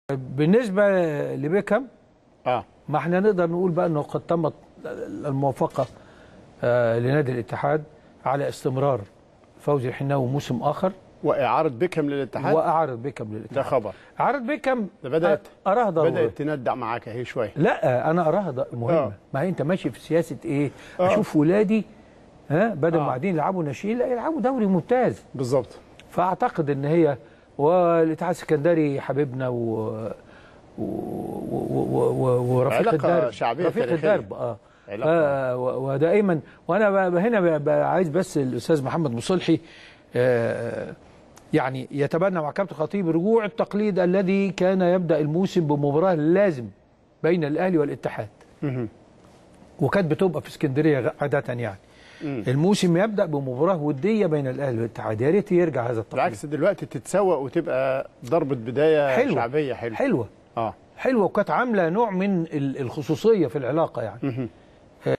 بالنسبه لبيكهام اه ما احنا نقدر نقول بقى انه قد تمت الموافقه آه، لنادي الاتحاد على استمرار فوزي الحناوي موسم اخر واعاره بيكهام للاتحاد واعرض بيكهام ده للاتحاد خبر اعرض بيكهام ده بدات اراها ضروري بدات تندع معاك اهي شويه لا انا اراها ض- مهمه آه. ما هي انت ماشي في سياسه ايه آه. اشوف ولادي ها بدل آه. ما قاعدين يلعبوا ناشئين لا يلعبوا دوري ممتاز بالظبط فاعتقد ان هي والاتحاد السكندري حبيبنا و و- و- و- و- ورفيق علاقة الدرب شعبية رفيق تاريخية. الدرب اه علاقة. آه و- ودائما وانا ب- هنا ب- ب- عايز بس الاستاذ محمد مصلحي آه يعني يتبنى مع كابتن خطيب رجوع التقليد الذي كان يبدا الموسم بمباراه لازم بين الاهلي والاتحاد مهم. وكانت بتبقى في اسكندريه عاده يعني مم. الموسم يبدا بمباراه وديه بين الاهلي والاتحاد يا ريت يرجع هذا التقليد بالعكس دلوقتي تتسوق وتبقى ضربه بدايه حلوة. شعبيه حلوه حلوه اه حلوه وكانت عامله نوع من ال- الخصوصيه في العلاقه يعني مهم.